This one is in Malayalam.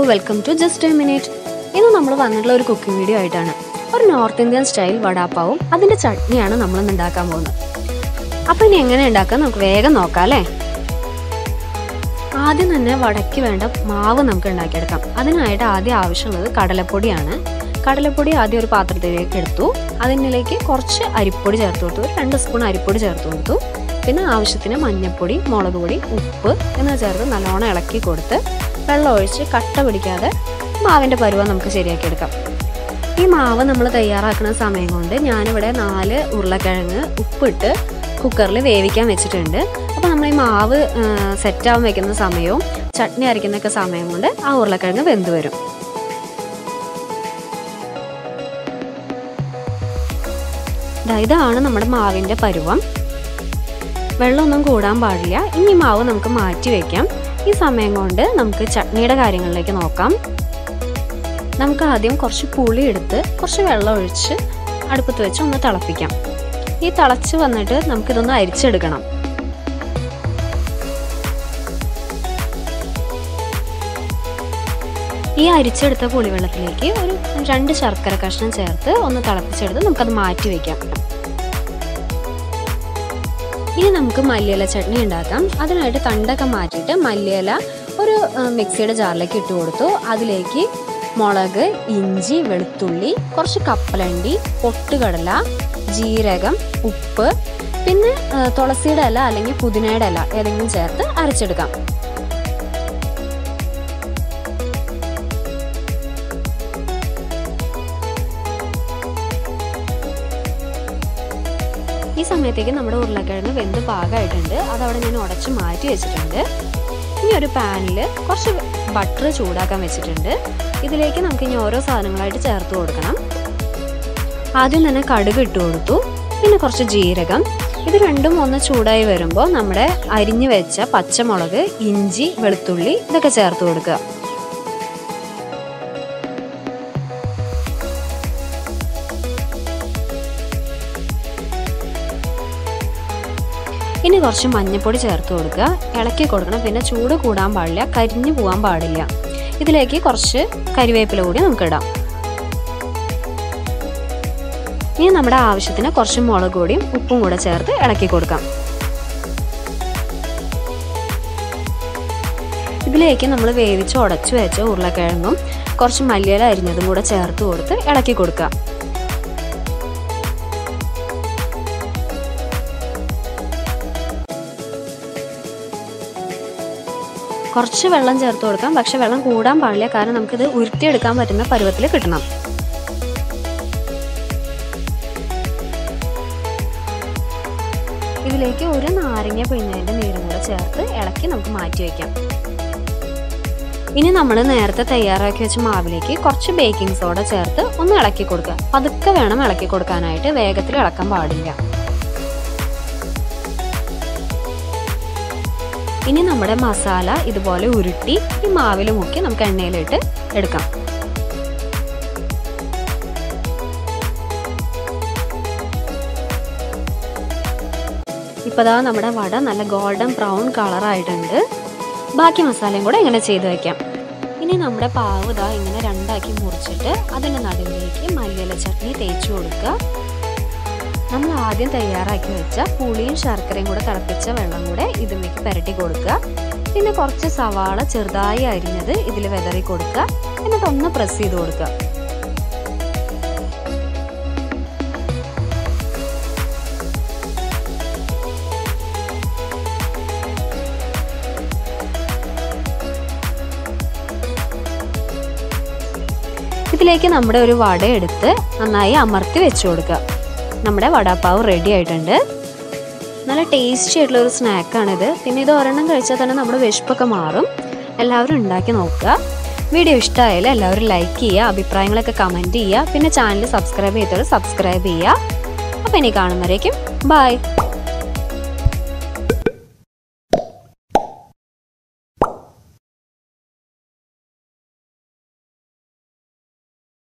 welcome to just a minute ഇന്ന് നമ്മൾ വന്നിട്ടുള്ള ഒരു കുക്കിംഗ് വീഡിയോ ആയിട്ടാണ് ഒരു നോർത്ത് ഇന്ത്യൻ സ്റ്റൈൽ വടാപ്പാവും അതിൻ്റെ ചട്നിയാണ് നമ്മളിന്ന് ഉണ്ടാക്കാൻ പോകുന്നത് അപ്പോൾ ഇനി എങ്ങനെ ഉണ്ടാക്കാം നമുക്ക് വേഗം നോക്കാം അല്ലേ ആദ്യം തന്നെ വടയ്ക്ക് വേണ്ട മാവ് നമുക്ക് ഉണ്ടാക്കിയെടുക്കാം അതിനായിട്ട് ആദ്യം ആവശ്യമുള്ളത് കടലപ്പൊടിയാണ് കടലപ്പൊടി ആദ്യം ഒരു പാത്രത്തിലേക്ക് എടുത്തു അതിനിലേക്ക് കുറച്ച് അരിപ്പൊടി ചേർത്ത് കൊടുത്തു ഒരു രണ്ട് സ്പൂൺ അരിപ്പൊടി ചേർത്ത് കൊടുത്തു പിന്നെ ആവശ്യത്തിന് മഞ്ഞൾപ്പൊടി മുളക് പൊടി ഉപ്പ് എന്നിവ ചേർത്ത് നല്ലോണം ഇളക്കി കൊടുത്ത് വെള്ളം ഒഴിച്ച് കട്ട പിടിക്കാതെ മാവിൻ്റെ പരുവം നമുക്ക് ശരിയാക്കിയെടുക്കാം ഈ മാവ് നമ്മൾ തയ്യാറാക്കുന്ന സമയം കൊണ്ട് ഞാനിവിടെ നാല് ഉരുളക്കിഴങ്ങ് ഉപ്പിട്ട് കുക്കറിൽ വേവിക്കാൻ വെച്ചിട്ടുണ്ട് അപ്പോൾ നമ്മൾ ഈ മാവ് സെറ്റാവാൻ വെക്കുന്ന സമയവും ചട്നി അരയ്ക്കുന്നൊക്കെ സമയം കൊണ്ട് ആ ഉരുളക്കിഴങ്ങ് വെന്ത് വരും ഇതാണ് നമ്മുടെ മാവിൻ്റെ പരുവം വെള്ളമൊന്നും കൂടാൻ പാടില്ല ഇനി മാവ് നമുക്ക് മാറ്റി വെക്കാം ഈ സമയം കൊണ്ട് നമുക്ക് ചട്നിയുടെ കാര്യങ്ങളിലേക്ക് നോക്കാം നമുക്ക് ആദ്യം കുറച്ച് പുളി എടുത്ത് കുറച്ച് വെള്ളം ഒഴിച്ച് അടുപ്പത്ത് വെച്ച് ഒന്ന് തിളപ്പിക്കാം ഈ തിളച്ച് വന്നിട്ട് നമുക്കിതൊന്ന് അരിച്ചെടുക്കണം ഈ അരിച്ചെടുത്ത പുളിവെള്ളത്തിലേക്ക് ഒരു രണ്ട് ശർക്കര കഷ്ണം ചേർത്ത് ഒന്ന് തിളപ്പിച്ചെടുത്ത് നമുക്കത് മാറ്റി വെക്കാം ഇനി നമുക്ക് മല്ലിയില ചട്നി ഉണ്ടാക്കാം അതിനായിട്ട് തണ്ടൊക്കെ മാറ്റിയിട്ട് മല്ലിയില ഒരു മിക്സിയുടെ ജാറിലേക്ക് ഇട്ട് കൊടുത്തു അതിലേക്ക് മുളക് ഇഞ്ചി വെളുത്തുള്ളി കുറച്ച് കപ്പലണ്ടി പൊട്ടുകടല ജീരകം ഉപ്പ് പിന്നെ തുളസിയുടെ ഇല അല്ലെങ്കിൽ പുതിനയുടെ ഇല ഏതെങ്കിലും ചേർത്ത് അരച്ചെടുക്കാം ഈ സമയത്തേക്ക് നമ്മുടെ ഉരുളക്കിഴങ്ങ് വെന്ത് പാകമായിട്ടുണ്ട് അതവിടെ ഞാൻ ഉടച്ച് മാറ്റി വെച്ചിട്ടുണ്ട് ഇനി ഒരു പാനിൽ കുറച്ച് ബട്ടർ ചൂടാക്കാൻ വെച്ചിട്ടുണ്ട് ഇതിലേക്ക് നമുക്ക് ഇനി ഓരോ സാധനങ്ങളായിട്ട് ചേർത്ത് കൊടുക്കണം ആദ്യം തന്നെ കടുക് ഇട്ട് കൊടുത്തു പിന്നെ കുറച്ച് ജീരകം ഇത് രണ്ടും ഒന്ന് ചൂടായി വരുമ്പോൾ നമ്മുടെ അരിഞ്ഞു വെച്ച പച്ചമുളക് ഇഞ്ചി വെളുത്തുള്ളി ഇതൊക്കെ ചേർത്ത് കൊടുക്കുക ഇനി കുറച്ച് മഞ്ഞൾപ്പൊടി ചേർത്ത് കൊടുക്കുക ഇളക്കി കൊടുക്കണം പിന്നെ ചൂട് കൂടാൻ പാടില്ല കരിഞ്ഞു പോകാൻ പാടില്ല ഇതിലേക്ക് കുറച്ച് കരിവേപ്പില കൂടി നമുക്ക് ഇടാം ഇനി നമ്മുടെ ആവശ്യത്തിന് കുറച്ച് മുളക് പൊടിയും ഉപ്പും കൂടെ ചേർത്ത് ഇളക്കി കൊടുക്കാം ഇതിലേക്ക് നമ്മൾ വേവിച്ച് ഉടച്ചു വെച്ച ഉരുളക്കിഴങ്ങും കുറച്ച് മല്ലിയില അരിഞ്ഞതും കൂടെ ചേർത്ത് കൊടുത്ത് ഇളക്കി കൊടുക്കുക കുറച്ച് വെള്ളം ചേർത്ത് കൊടുക്കാം പക്ഷെ വെള്ളം കൂടാൻ പാടില്ല കാരണം നമുക്കിത് ഉരുട്ടിയെടുക്കാൻ പറ്റുന്ന പരുവത്തിൽ കിട്ടണം ഇതിലേക്ക് ഒരു നാരങ്ങ പിഴിഞ്ഞതിൻ്റെ നീരും കൂടെ ചേർത്ത് ഇളക്കി നമുക്ക് മാറ്റി വയ്ക്കാം ഇനി നമ്മൾ നേരത്തെ തയ്യാറാക്കി വെച്ച മാവിലേക്ക് കുറച്ച് ബേക്കിംഗ് സോഡ ചേർത്ത് ഒന്ന് ഇളക്കി കൊടുക്കുക പതുക്കെ വേണം ഇളക്കി കൊടുക്കാനായിട്ട് വേഗത്തിൽ ഇളക്കാൻ പാടില്ല ഇനി നമ്മുടെ മസാല ഇതുപോലെ ഉരുട്ടി ഈ മാവിൽ മുക്കി നമുക്ക് എണ്ണയിലിട്ട് എടുക്കാം ഇപ്പതാ നമ്മുടെ വട നല്ല ഗോൾഡൻ ബ്രൗൺ കളറായിട്ടുണ്ട് ബാക്കി മസാലയും കൂടെ ഇങ്ങനെ ചെയ്ത് വയ്ക്കാം ഇനി നമ്മുടെ പാവ് ഇതാ ഇങ്ങനെ രണ്ടാക്കി മുറിച്ചിട്ട് അതിൻ്റെ നടുവിലേക്ക് മല്ലിയില ചട്നി തേച്ച് കൊടുക്കുക നമ്മൾ ആദ്യം തയ്യാറാക്കി വെച്ച പുളിയും ശർക്കരയും കൂടെ തിളപ്പിച്ച വെള്ളം കൂടെ ഇതിലേക്ക് പുരട്ടി കൊടുക്കുക പിന്നെ കുറച്ച് സവാള ചെറുതായി അരിഞ്ഞത് ഇതിൽ വെതറി കൊടുക്കുക എന്നിട്ട് ഒന്ന് പ്രസ് ചെയ്ത് കൊടുക്കുക ഇതിലേക്ക് നമ്മുടെ ഒരു വട എടുത്ത് നന്നായി അമർത്തി വെച്ച് കൊടുക്കുക നമ്മുടെ വടാപ്പാവ് റെഡി ആയിട്ടുണ്ട് നല്ല ടേസ്റ്റി ആയിട്ടുള്ള ഒരു സ്നാക്കാണിത് പിന്നെ ഇത് ഒരെണ്ണം കഴിച്ചാൽ തന്നെ നമ്മുടെ വിശപ്പൊക്കെ മാറും എല്ലാവരും ഉണ്ടാക്കി നോക്കുക വീഡിയോ ഇഷ്ടമായാലും എല്ലാവരും ലൈക്ക് ചെയ്യുക അഭിപ്രായങ്ങളൊക്കെ കമൻറ്റ് ചെയ്യുക പിന്നെ ചാനൽ സബ്സ്ക്രൈബ് ചെയ്തവർ സബ്സ്ക്രൈബ് ചെയ്യുക അപ്പോൾ ഇനി കാണുന്നവരേക്കും ബൈ